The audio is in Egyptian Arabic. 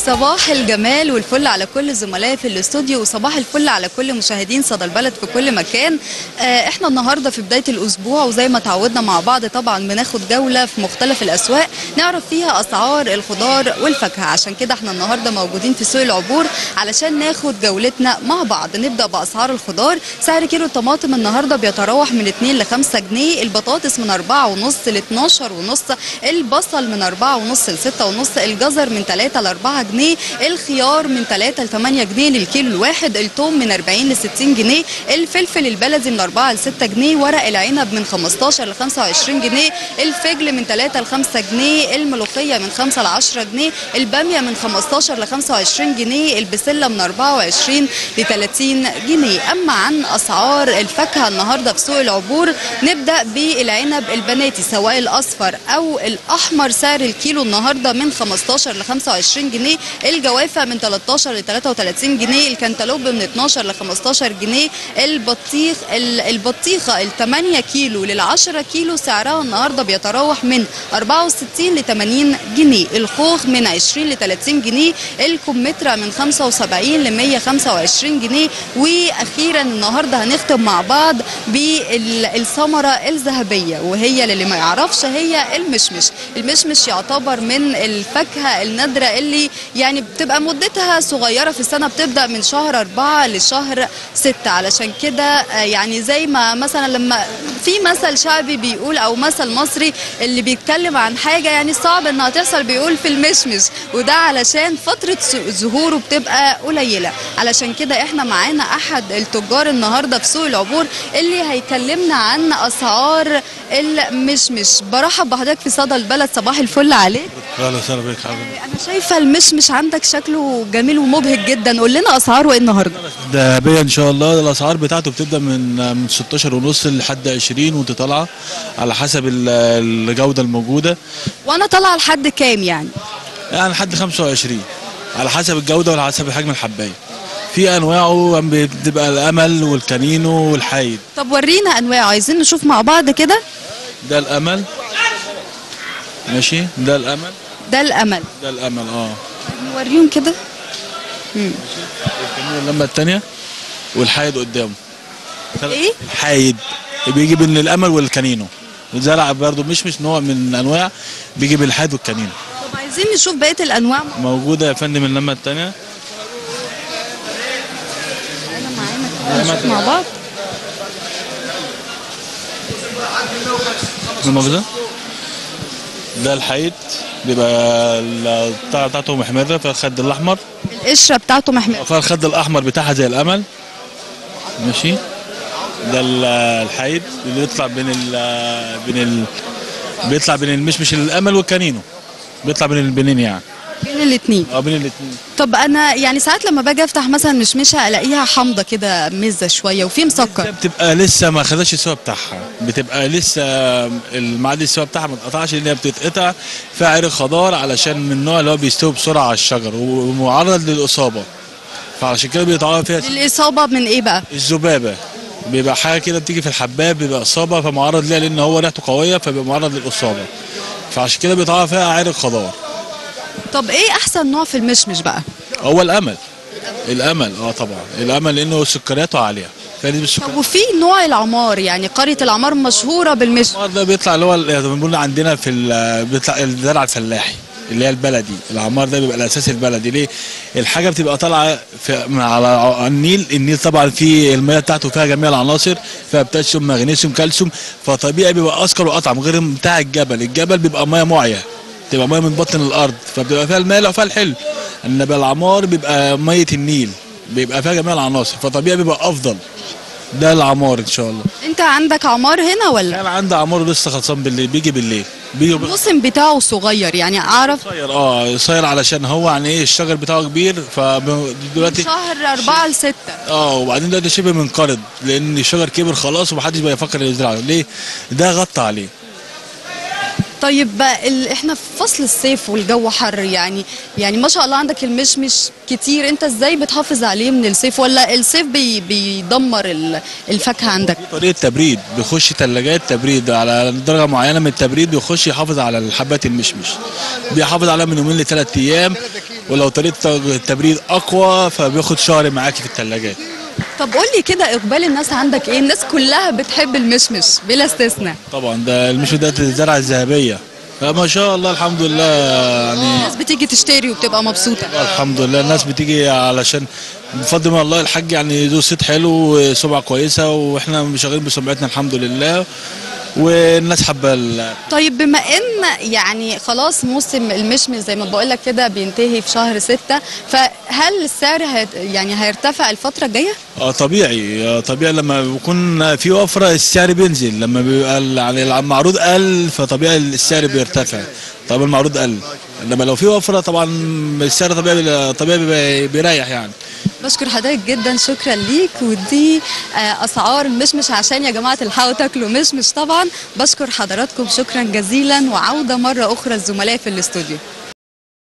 صباح الجمال والفل على كل زملائي في الاستوديو وصباح الفل على كل مشاهدين صدى البلد في كل مكان آه، احنا النهارده في بدايه الاسبوع وزي ما تعودنا مع بعض طبعا بناخد جوله في مختلف الاسواق نعرف فيها اسعار الخضار والفاكهه عشان كده احنا النهارده موجودين في سوق العبور علشان ناخد جولتنا مع بعض نبدا باسعار الخضار سعر كيلو الطماطم النهارده بيتراوح من 2 ل 5 جنيه البطاطس من 4 ونص ل 12 ونص البصل من 4 ونص ل 6 ونص الجزر من 3 ل 4 جنيه الخيار من 3 ل 8 جنيه للكيلو الواحد الثوم من 40 ل 60 جنيه الفلفل البلدي من 4 ل 6 جنيه ورق العنب من 15 ل 25 جنيه الفجل من 3 ل 5 جنيه الملوخيه من 5 ل 10 جنيه الباميه من 15 ل 25 جنيه البسله من 24 ل 30 جنيه اما عن اسعار الفاكهه النهارده في سوق العبور نبدا بالعنب البناتي سواء الاصفر او الاحمر سعر الكيلو النهارده من 15 ل 25 جنيه الجوافه من 13 ل 33 جنيه الكنتالوب من 12 ل 15 جنيه البطيخ ال- البطيخه ال 8 كيلو لل 10 كيلو سعرها النهارده بيتراوح من 64 ل 80 جنيه الخوخ من 20 ل 30 جنيه الكمثرى من 75 ل 125 جنيه واخيرا النهارده هنختم مع بعض بالثمره الذهبيه وهي للي ما يعرفش هي المشمش المشمش يعتبر من الفاكهه النادره اللي يعني بتبقى مدتها صغيره في السنه بتبدا من شهر أربعة لشهر ستة علشان كده آه، يعني زي ما مثلا لما في مثل شعبي بيقول او مثل مصري اللي بيتكلم عن حاجه يعني صعب انها تحصل بيقول في المشمش وده علشان فتره س- ظهوره بتبقى قليله علشان كده احنا معانا احد التجار النهارده في سوق العبور اللي هيكلمنا عن اسعار المشمش برحب بحضرتك في صدى البلد صباح الفل عليك اهلا وسهلا بك حبيبي انا شايفه المشمش عندك شكله جميل ومبهج جدا قول لنا اسعاره ايه النهارده ذهبيه ان شاء الله الاسعار بتاعته بتبدا من من 16 ونص لحد 20 وانت طالعه على حسب ال- الجوده الموجوده وانا طالعه لحد كام يعني يعني لحد 25 على حسب الجوده وعلى حسب حجم الحبايه في انواعه بتبقى الامل والكانينو والحايد طب ورينا انواعه عايزين نشوف مع بعض كده ده الامل ماشي ده الامل ده الامل ده الامل اه نوريهم كده الكانينو اللمبه الثانيه والحايد قدامه ايه الحايد بيجي بين الامل والكانينو زرع برضو مش مش نوع من انواع بيجي بالحاد والكانينو طب عايزين نشوف بقيه الانواع موجوده يا فندم اللمه الثانيه معانا كده نشوف مع بعض موجوده ده الحيد بيبقى البتاع بتاعته محمره فيها الخد الاحمر القشره بتاعته محمره فيها الخد الاحمر بتاعها زي الامل ماشي ده ال- الحيد اللي بيطلع بين ال بين ال بيطلع بين المشمش الامل والكانينو بيطلع بين البنين يعني بين الاثنين اه بين الاثنين طب انا يعني ساعات لما باجي افتح مثلا مشمشه الاقيها حامضه كده مزه شويه وفي ده مسكر بتبقى لسه ما خدش السوا بتاعها بتبقى لسه المعاد السوا بتاعها ما اتقطعش لان هي بتتقطع فيها عرق خضار علشان من النوع اللي هو بيستوي بسرعه على الشجر ومعرض للاصابه فعشان كده بيتعرض فيها الاصابه من ايه بقى الذبابه بيبقى حاجه كده بتيجي في الحباب بيبقى اصابه فمعرض ليها لان هو ريحته قويه فبيبقى معرض للاصابه فعشان كده بيتعرض فيها عرق خضار طب ايه احسن نوع في المشمش بقى هو الامل الامل اه طبعا الامل لانه سكرياته عاليه فنسبه السكر طب وفي نوع العمار يعني قريه العمار مشهوره بالمشمش الحمار ده بيطلع اللي هو ال- يعني بنقول عندنا في ال- بيطلع الزرع الفلاحي اللي هي البلدي العمار ده بيبقى الاساس البلدي ليه الحاجه بتبقى طالعه في من على ع- النيل النيل طبعا فيه الميه بتاعته فيها جميع العناصر فيها بوتاسيوم مغنيسيوم كالسيوم فطبيعي بيبقى اسكر واطعم غير بتاع الجبل الجبل بيبقى ميه معيه تبقى ميه من بطن الارض فبتبقى فيها المالح وفيها الحلو انما العمار بيبقى ميه النيل بيبقى فيها جميع العناصر فطبيعي بيبقى افضل ده العمار ان شاء الله انت عندك عمار هنا ولا كان عندي عمار لسه خلصان بالليل بيجي بالليل بيجي بيجي الموسم بتاعه صغير يعني اعرف قصير اه قصير علشان هو يعني ايه الشجر بتاعه كبير من فدلوقتي شهر أربعة لستة اه وبعدين دلوقتي شبه منقرض لان الشجر كبر خلاص ومحدش بقى يفكر يزرعه ليه؟ ده غطى عليه طيب بقى ال... احنا في فصل الصيف والجو حر يعني يعني ما شاء الله عندك المشمش كتير انت ازاي بتحافظ عليه من الصيف ولا الصيف بي... بيدمر ال- الفاكهه عندك طريقه تبريد بيخش ثلاجات تبريد على درجه معينه من التبريد بيخش يحافظ على الحبات المشمش بيحافظ عليها من يومين لثلاث ايام ولو طريقه التبريد اقوى فبياخد شهر معاكي في الثلاجات طب قول لي كده اقبال الناس عندك ايه الناس كلها بتحب المشمش بلا استثناء طبعا ده المشمش ده الزرعه الذهبيه فما شاء الله الحمد لله يعني الناس بتيجي تشتري وبتبقى مبسوطه الحمد لله الناس بتيجي علشان بفضل من الله الحاج يعني ذو صيت حلو وسمعه كويسه واحنا شغالين بسمعتنا الحمد لله والناس حابه ال- طيب بما ان يعني خلاص موسم المشمش زي ما بقول لك كده بينتهي في شهر ستة فهل السعر هيت يعني هيرتفع الفتره الجايه اه طبيعي آه طبيعي لما بيكون في وفره السعر بينزل لما بيبقى ال- يعني المعروض قل فطبيعي السعر بيرتفع طب المعروض قل انما لو في وفره طبعا السعر طبيعي طبيعي بيبقى- بيريح يعني بشكر حضرتك جدا شكرا ليك ودي آه، اسعار المشمش عشان يا جماعه تلحقوا تاكلوا مشمش طبعا بشكر حضراتكم شكرا جزيلا وعوده مره اخرى الزملاء في الاستوديو